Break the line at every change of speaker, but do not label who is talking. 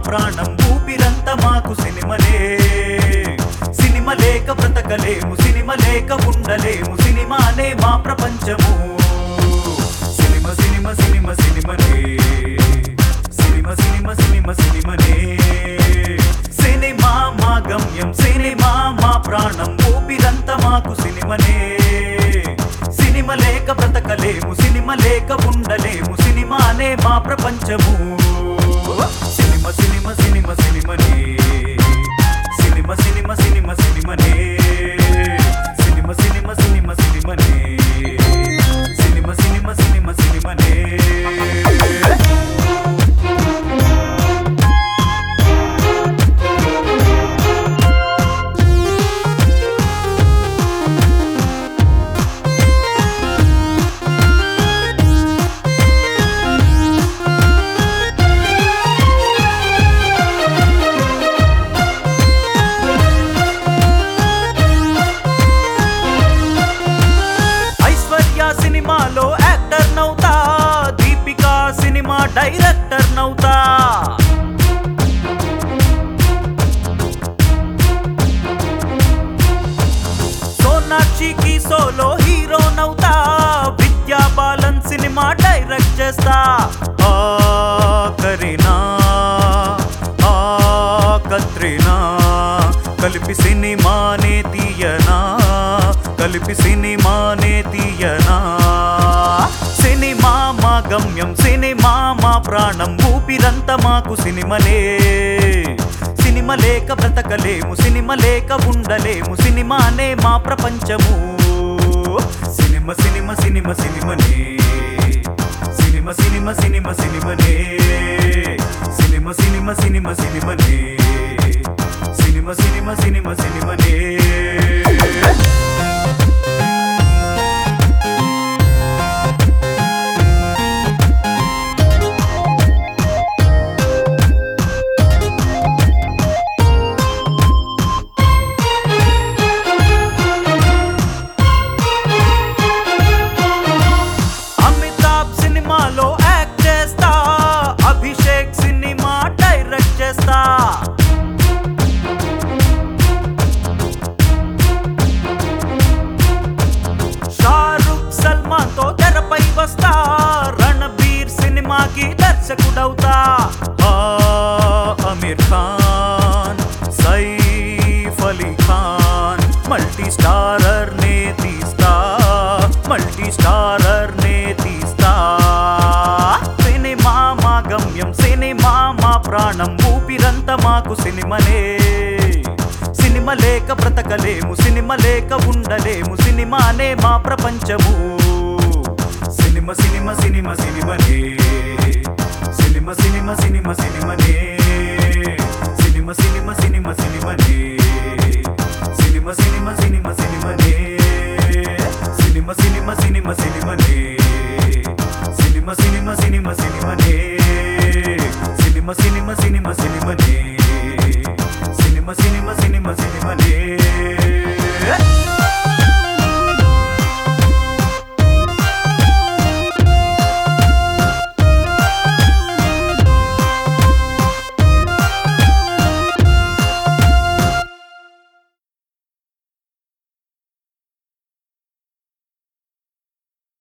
ప్రాణం ఊపిరంత మాకు సినిమలే సినిమ లేక బ్రతకలేము సినిమ లేక ఉండలేము సినిమానే మా ప్రపంచము సినిమ సినిమ సినిమ సినిమనే సినిమ సినిమ సినిమ సినిమనే సినిమా మా గమ్యం సినిమా మా ప్రాణం ఊపిరంత మాకు సినిమనే సినిమ లేక బ్రతకలేము సినిమ లేక ఉండలేము సినిమానే మా ప్రపంచము సినిమ సినిమ సినిమ సినిమనే సినిమ సినిమ సినిమ సినిమనే సినిమ సినిమ సినిమ సినిమనే సినిమ సినిమ సినిమ సినిమనే ఐశ్వర్య సినిమాలో యాక్టర్ నౌతా దీపికా సినిమా డైరెక్టర్ నౌతా సోనాక్షికి సోలో హీరో నౌతా విద్యా బాలన్ సినిమా డైరెక్ట్ చేస్తా ఆ కరీనా ఆ కత్రినా కలిపి సినిమానే తీయనా కలిపి సినిమానే తీయనా సినిమా మా గమ్యం సినిమా మా ప్రాణం ఊపిరంత మాకు సినిమలే సినిమ లేక బ్రతకలేము సినిమ లేక ఉండలేము సినిమానే మా ప్రపంచము సినిమ సినిమ సినిమ సినిమనే సినిమ సినిమ సినిమ సినిమనే సినిమ సినిమ సినిమ సినిమనే సినిమ సినిమ సినిమ సినిమనే అమితాబ్ సినిమాలో యాక్ట్ చేస్తా అభిషేక్ సినిమా డైరెక్ట్ చేస్తా షారుఖ్ సల్మాన్ తో తెరపై వస్తా రణబీర్ సినిమాకి దర్శకుడవుతా ఆ, అమీర్ ఖాన్ సైఫ్ అలీ ఖాన్ మల్టీ స్టారర్ నే తీస్తా మల్టీ స్టారర్ నే తీస్తా సినిమా మా గమ్యం సినిమా మా ప్రాణం ఊపిరంత మాకు సినిమలే సినిమ లేక బ్రతకలేము సినిమ లేక ఉండలేము సినిమానే మా ప్రపంచము సినిమ సినిమ సినిమ సినిమనే సినిమ సినిమ సినిమ సినిమనే సినిమ సినిమ సినిమ సినిమనే సినిమ సినిమ సినిమ సినిమనే సినిమ సినిమ సినిమ సినిమనే సినిమ సినిమ సినిమ సినిమనే సినిమ సినిమ సినిమ సినిమనే సినిమ సినిమ సినిమ సినిమనే